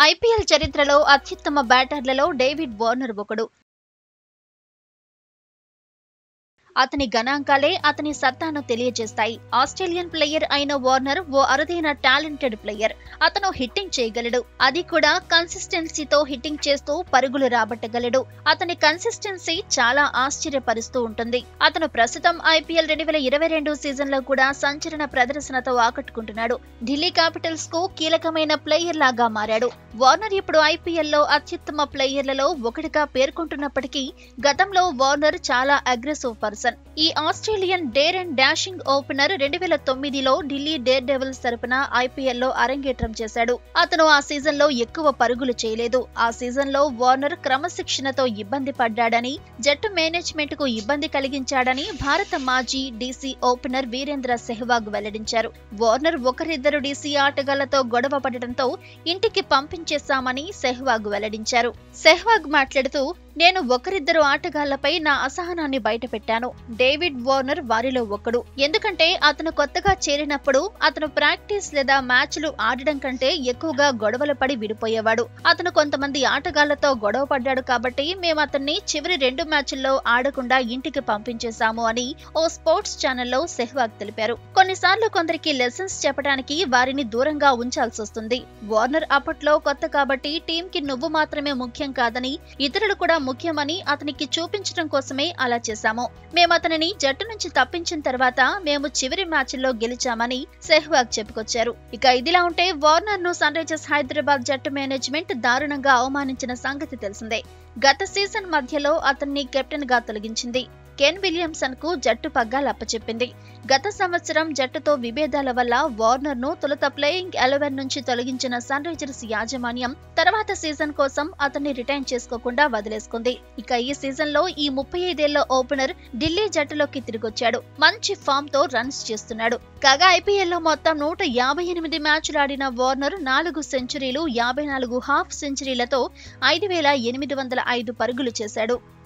IPL చరిత్రలో అత్యుత్తమ బ్యాటర్లలో David Warner ఒకడు అతని గణాంకాలే అతని సత్తాను తెలియజేస్తాయి ఆస్ట్రేలియన్ ప్లేయర్ అయిన వార్నర్ ఓ అరుదైన టాలెంటెడ్ ప్లేయర్ అతను హిట్టింగ్ చేయగలడు అది కూడా కన్సిస్టెన్సీతో హిట్టింగ్ చేస్తూ పరుగులు రాబట్టగలడు అతని కన్సిస్టెన్సీ చాలా ఆశ్చర్యపరుస్తూ ఉంటుంది అతను ప్రస్తుతం ఐపీఎల్ రెండు వేల ఇరవై రెండు సీజన్ లో కూడా సంచలన ప్రదర్శనతో ఆకట్టుకుంటున్నాడు ఢిల్లీ క్యాపిటల్స్ కు కీలకమైన ప్లేయర్ లాగా మారాడు వార్నర్ ఇప్పుడు ఐపీఎల్ లో అత్యుత్తమ ప్లేయర్లలో ఒకటిగా పేర్కొంటున్నప్పటికీ గతంలో వార్నర్ చాలా అగ్రెసివ్ పర్సన్ ఈ Australian dare and dashing opener రెండు వేల తొమ్మిదిలో ఢిల్లీ డేర్ డెవిల్స్ తరపున ఐపీఎల్ లో అరంగేట్రం చేశాడు అతను ఆ సీజన్ లో ఎక్కువ పరుగులు చేయలేదు ఆ సీజన్ లో వార్నర్ క్రమశిక్షణతో ఇబ్బంది పడ్డాడని జట్టు మేనేజ్మెంట్ కు ఇబ్బంది కలిగించాడని భారత మాజీ డీసీ ఓపెనర్ వీరేంద్ర సెహ్వాగ్ వెల్లడించారు వార్నర్ ఒకరిద్దరు డీసీ ఆటగాళ్లతో గొడవ పడటంతో ఇంటికి పంపించేశామని సెహ్వాగ్ వెల్లడించారు సెహ్వాగ్ మాట్లాడుతూ నేను ఒకరిద్దరు ఆటగాళ్లపై నా అసహనాన్ని బయటపెట్టాను డేవిడ్ వార్నర్ వారిలో ఒకడు ఎందుకంటే అతను కొత్తగా చేరినప్పుడు అతను ప్రాక్టీస్ లేదా మ్యాచ్లు ఆడడం కంటే ఎక్కువగా గొడవలు పడి విడిపోయేవాడు అతను కొంతమంది ఆటగాళ్లతో గొడవ పడ్డాడు కాబట్టి మేము అతన్ని చివరి రెండు మ్యాచ్ల్లో ఆడకుండా ఇంటికి పంపించేశాము అని ఓ స్పోర్ట్స్ ఛానల్లో సెహ్వాగ్ తెలిపారు కొన్నిసార్లు కొందరికి లెసన్స్ చెప్పడానికి వారిని దూరంగా ఉంచాల్సి వస్తుంది వార్నర్ అప్పట్లో కొత్త కాబట్టి టీం కి నువ్వు మాత్రమే ముఖ్యం కాదని ఇతరులు కూడా ముఖ్యమని అతనికి చూపించడం కోసమే అలా చేశాము మేము అతనిని జట్టు నుంచి తప్పించిన తర్వాత మేము చివరి మ్యాచ్ల్లో గెలిచామని సెహ్వాగ్ చెప్పుకొచ్చారు ఇక ఇదిలా ఉంటే వార్నర్ ను సన్ రైజర్స్ హైదరాబాద్ జట్టు మేనేజ్మెంట్ దారుణంగా అవమానించిన సంగతి తెలిసిందే గత సీజన్ మధ్యలో అతన్ని కెప్టెన్ గా తొలగించింది కెన్ విలియమ్సన్ కు జట్టు పగ్గాలు అప్పచెప్పింది గత సంవత్సరం జట్టుతో విభేదాల వల్ల వార్నర్ ను తొలుత ప్లేయింగ్ ఎలెవెన్ నుంచి తొలగించిన సన్ రైజర్స్ యాజమాన్యం తర్వాత సీజన్ కోసం అతన్ని రిటైన్ చేసుకోకుండా వదిలేసుకుంది ఇక ఈ సీజన్ లో ఈ ముప్పై ఐదేళ్ల ఓపెనర్ ఢిల్లీ జట్టులోకి తిరిగొచ్చాడు మంచి ఫామ్ తో రన్స్ చేస్తున్నాడు కాగా ఐపీఎల్ లో మొత్తం నూట యాభై ఎనిమిది మ్యాచ్లు ఆడిన వార్నర్ నాలుగు సెంచరీలు యాభై నాలుగు హాఫ్ సెంచరీలతో ఐదు వేల ఎనిమిది వందల ఐదు పరుగులు చేశాడు